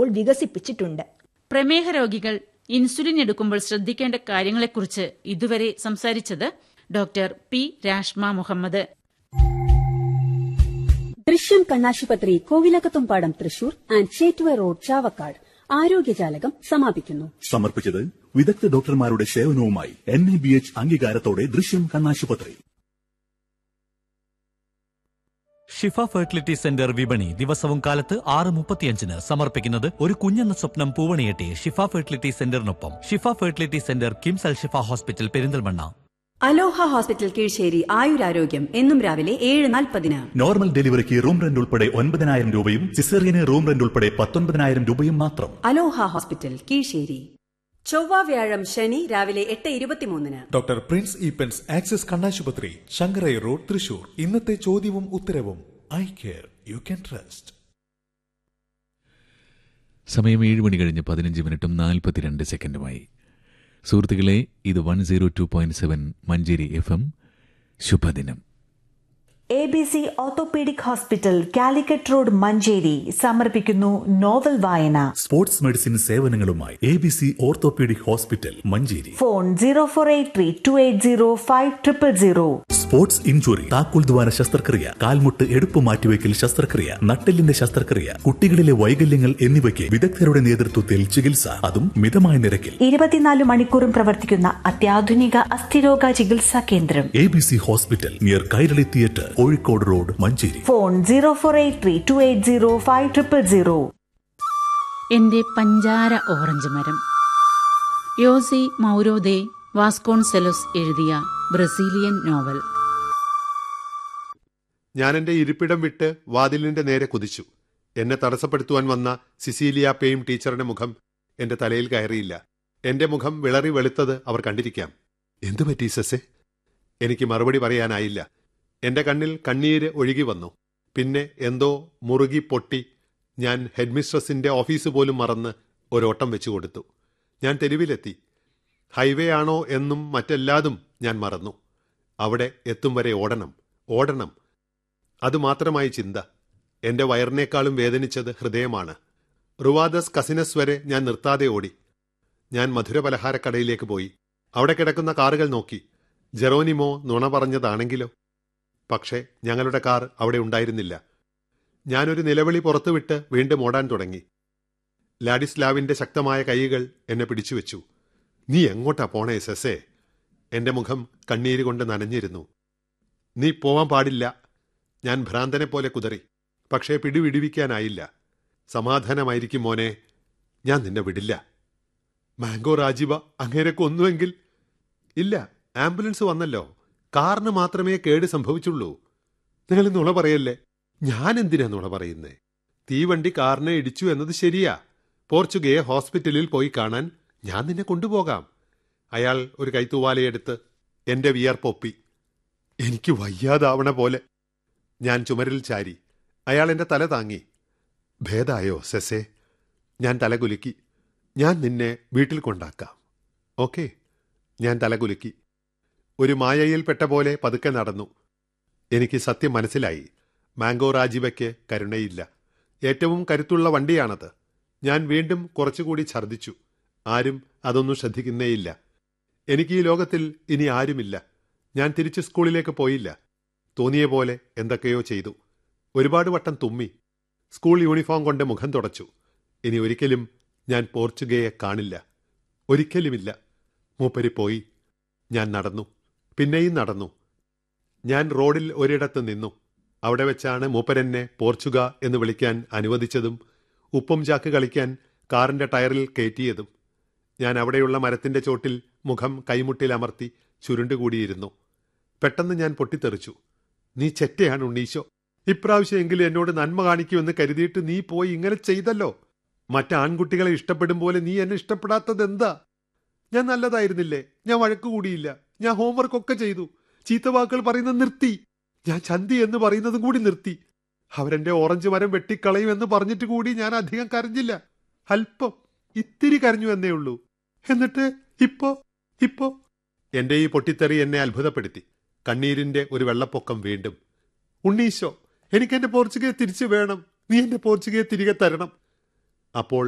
ഇപ്പോൾ വികസിപ്പിച്ചിട്ടുണ്ട് പ്രമേഹ രോഗികൾ ഇൻസുലിൻ എടുക്കുമ്പോൾ ശ്രദ്ധിക്കേണ്ട കാര്യങ്ങളെക്കുറിച്ച് ഇതുവരെ സംസാരിച്ചത് ഡോക്ടർ പി രാഷ്മ മുഹമ്മദ് ദൃശ്യം കണ്ണാശുപത്രി കോവിലകത്തുംപാടം തൃശൂർ ആൻഡ് ചേറ്റുവ റോഡ് ചാവക്കാട് ആരോഗ്യജാലകം സമാപിക്കുന്നു സമർപ്പിച്ചത് വിദഗ്ധ ഡോക്ടർമാരുടെ സേവനവുമായി എൻ എ ബി എച്ച് അംഗീകാരത്തോടെ ദൃശ്യം കണ്ണാശുപത്രി ഷിഫ ഫെർട്ടിലിറ്റി സെന്റർ വിപണി ദിവസവും കാലത്ത് ആറ് മുപ്പത്തിയഞ്ചിന് സമർപ്പിക്കുന്നത് ഒരു കുഞ്ഞെന്ന സ്വപ്നം പൂവണിയെട്ടി ഷിഫ ഫെർട്ടിലിറ്റി സെന്ററിനൊപ്പം Shifa fertility centre KIMS Al Shifa hospital Perinthalmanna Aloha hospital Keezhissery ആയുരാരോഗ്യം എന്നും രാവിലെ ഏഴ് നാൽപ്പതിന് നോർമൽ ഡെലിവറിക്ക് റൂം റെന്റ് ഉൾപ്പെടെ ഒൻപതിനായിരം രൂപയും സിസേറിയന് റൂം റെന്റ് ഉൾപ്പെടെ പത്തൊൻപതിനായിരം രൂപയും മാത്രം അലോഹ ഹോസ്പിറ്റൽ കീഴ്ശ്ശേരി ചൊവ്വ വ്യാഴം ശനി രാവിലെ എട്ട് ഇരുപത്തിമൂന്നിന് ഡോക്ടർ പ്രിൻസ് ഈപ്പൻസ് ആക്സിസ് കണ്ണാശുപത്രി ശങ്കരൈ റോഡ് തൃശൂർ ഇന്നത്തെ ചോദ്യവും ഉത്തരവും eye care you can trust സമയം ഏഴ് മണി കഴിഞ്ഞ് പതിനഞ്ച് മിനിറ്റും നാൽപ്പത്തിരണ്ട് സെക്കൻഡുമായി സുഹൃത്തുക്കളെ ഇത് one zero two point seven Manjeri F M ശുഭദിനം A B C orthopaedic hospital Calicut road Manjeri സമർപ്പിക്കുന്നു നോവൽ വായന സ്പോർട്സ് മെഡിസിൻ സേവനങ്ങളുമായി A B C orthopaedic hospital Manjeri phone zero four eight three two eight zero five triple zero sports injury താക്കോൽ ദ്വാര ശസ്ത്രക്രിയ കാൽമുട്ട് എടുപ്പ് മാറ്റിവെക്കൽ ശസ്ത്രക്രിയ നട്ടെല്ലിന്റെ ശസ്ത്രക്രിയ കുട്ടികളിലെ വൈകല്യങ്ങൾ എന്നിവയ്ക്ക് വിദഗ്ധരുടെ നേതൃത്വത്തിൽ ചികിത്സ അതും മിതമായ നിരക്കിൽ ഇരുപത്തിനാല് മണിക്കൂറും പ്രവർത്തിക്കുന്ന അത്യാധുനിക അസ്ഥിരോഗ ചികിത്സാ കേന്ദ്രം A B C hospital near Kairali theatre Kozhikode road Manjeri phone zero four eight three two eight zero five triple zero എന്റെ പഞ്ചാര ഓറഞ്ച് മരം യോസി മൗരോദെ വാസ്കോൺസെലോസ് എഴുതിയ ബ്രസീലിയൻ നോവൽ ഞാൻ എന്റെ ഇരിപ്പിടം വിട്ട് വാതിലിന്റെ നേരെ കുതിച്ചു എന്നെ തടസ്സപ്പെടുത്തുവാൻ വന്ന സിസീലിയ പെയിം ടീച്ചറുടെ മുഖം എന്റെ തലയിൽ കയറിയില്ല എന്റെ മുഖം വിളറി വെളുത്തത് അവർ കണ്ടിരിക്കാം എന്തു പറ്റി സസെ എനിക്ക് മറുപടി പറയാനായില്ല എന്റെ കണ്ണിൽ കണ്ണീര് ഒഴുകി വന്നു പിന്നെ എന്തോ മുറുകി പൊട്ടി ഞാൻ ഹെഡ്മിസ്ട്രസിന്റെ ഓഫീസ് പോലും മറന്ന് ഒരോട്ടം വെച്ചു കൊടുത്തു ഞാൻ തെരുവിലെത്തി ഹൈവേ ആണോ എന്നും മറ്റെല്ലാതും ഞാൻ മറന്നു അവിടെ എത്തും വരെ ഓടണം ഓടണം അതുമാത്രമായി ചിന്ത എന്റെ വയറിനേക്കാളും വേദനിച്ചത് ഹൃദയമാണ് റുവാദസ് കസിനസ് വരെ ഞാൻ നിർത്താതെ ഓടി ഞാൻ മധുരപലഹാരക്കടയിലേക്ക് പോയി അവിടെ കിടക്കുന്ന കാറുകൾ നോക്കി ജെറോനിമോ നുണ പറഞ്ഞതാണെങ്കിലോ പക്ഷേ ഞങ്ങളുടെ കാർ അവിടെ ഉണ്ടായിരുന്നില്ല ഞാനൊരു നിലവിളി പുറത്തുവിട്ട് വീണ്ടും ഓടാൻ തുടങ്ങി ലാഡിസ്ലാവിന്റെ ശക്തമായ കൈകൾ എന്നെ പിടിച്ചുവെച്ചു നീ എങ്ങോട്ടാ പോണേ സെസേ എന്റെ മുഖം കണ്ണീര് കൊണ്ട് നനഞ്ഞിരുന്നു നീ പോവാൻ പാടില്ല ഞാൻ ഭ്രാന്തനെ പോലെ കുതറി പക്ഷേ പിടിവിടുവിക്കാനായില്ല സമാധാനമായിരിക്കും മോനെ ഞാൻ നിന്നെ വിടില്ല മാംഗോ രാജീവ അങ്ങേരെ കൊന്നുവെങ്കിൽ ഇല്ല ആംബുലൻസ് വന്നല്ലോ കാറിന് മാത്രമേ കേട് സംഭവിച്ചുള്ളൂ നിങ്ങൾ നുണ പറയല്ലേ ഞാൻ എന്തിനാ നുണ പറയുന്നേ തീവണ്ടി കാറിനെ ഇടിച്ചു എന്നത് ശരിയാ പോർച്ചുഗയെ ഹോസ്പിറ്റലിൽ പോയി കാണാൻ ഞാൻ നിന്നെ കൊണ്ടുപോകാം അയാൾ ഒരു കൈത്തൂവാലയെടുത്ത് എന്റെ വിയർപ്പൊപ്പി എനിക്ക് വയ്യാതാവണ പോലെ ഞാൻ ചുമരിൽ ചാരി അയാൾ എന്റെ തല താങ്ങി ഭേദായോ സെസേ ഞാൻ തലകുലുക്കി ഞാൻ നിന്നെ വീട്ടിൽ കൊണ്ടാക്കാം ഓക്കെ ഞാൻ തലകുലുക്കി ഒരു മായയിൽപ്പെട്ട പോലെ പതുക്കെ നടന്നു എനിക്ക് സത്യം മനസ്സിലായി മാംഗോ രാജീവയ്ക്ക് കരുണയില്ല ഏറ്റവും കരുത്തുള്ള വണ്ടിയാണത് ഞാൻ വീണ്ടും കുറച്ചുകൂടി ഛർദ്ദിച്ചു ആരും അതൊന്നും ശ്രദ്ധിക്കുന്നേയില്ല എനിക്ക് ഈ ലോകത്തിൽ ഇനി ആരുമില്ല ഞാൻ തിരിച്ച് സ്കൂളിലേക്ക് പോയില്ല തോന്നിയ പോലെ എന്തൊക്കെയോ ചെയ്തു ഒരുപാട് വട്ടം തുമ്മി സ്കൂൾ യൂണിഫോം കൊണ്ട് മുഖം തുടച്ചു ഇനി ഒരിക്കലും ഞാൻ പോർച്ചുഗയെ കാണില്ല ഒരിക്കലുമില്ല മൂപ്പരി പോയി ഞാൻ നടന്നു പിന്നെയും നടന്നു ഞാൻ റോഡിൽ ഒരിടത്ത് നിന്നു അവിടെ വെച്ചാണ് മൂപ്പരെന്നെ പോർച്ചുഗ എന്ന് വിളിക്കാൻ അനുവദിച്ചതും ഉപ്പും ചാക്ക് കളിക്കാൻ കാറിന്റെ ടയറിൽ കയറ്റിയതും ഞാൻ അവിടെയുള്ള മരത്തിന്റെ ചോട്ടിൽ മുഖം കൈമുട്ടിൽ അമർത്തി ചുരുണ്ടുകൂടിയിരുന്നു പെട്ടെന്ന് ഞാൻ പൊട്ടിത്തെറിച്ചു നീ ചെറ്റയാണ് ഉണ്ണീശോ ഇപ്രാവശ്യമെങ്കിലും എന്നോട് നന്മ കാണിക്കുമെന്ന് കരുതിയിട്ട് നീ പോയി ഇങ്ങനെ ചെയ്തല്ലോ മറ്റാൺകുട്ടികളെ ഇഷ്ടപ്പെടും പോലെ നീ എന്നെ ഇഷ്ടപ്പെടാത്തത് എന്താ ഞാൻ നല്ലതായിരുന്നില്ലേ ഞാൻ വഴക്കുകൂടിയില്ല ഞാൻ ഹോംവർക്ക് ഒക്കെ ചെയ്തു ചീത്തവാക്കുകൾ പറയുന്നത് നിർത്തി ഞാൻ ചന്തി എന്ന് പറയുന്നതും കൂടി നിർത്തി അവരെന്റെ ഓറഞ്ച് മരം വെട്ടിക്കളയും എന്ന് പറഞ്ഞിട്ട് കൂടി ഞാൻ അധികം കരഞ്ഞില്ല അല്പം ഇത്തിരി കരഞ്ഞു എന്നേ ഉള്ളൂ എന്നിട്ട് ഇപ്പോ ഇപ്പോ എന്റെ ഈ പൊട്ടിത്തെറി എന്നെ അത്ഭുതപ്പെടുത്തി കണ്ണീരിന്റെ ഒരു വെള്ളപ്പൊക്കം വീണ്ടും ഉണ്ണീശോ എനിക്ക് എന്റെ പോർച്ചുഗയെ തിരിച്ചു വേണം നീ എന്റെ പോർച്ചുഗയെ തിരികെ തരണം അപ്പോൾ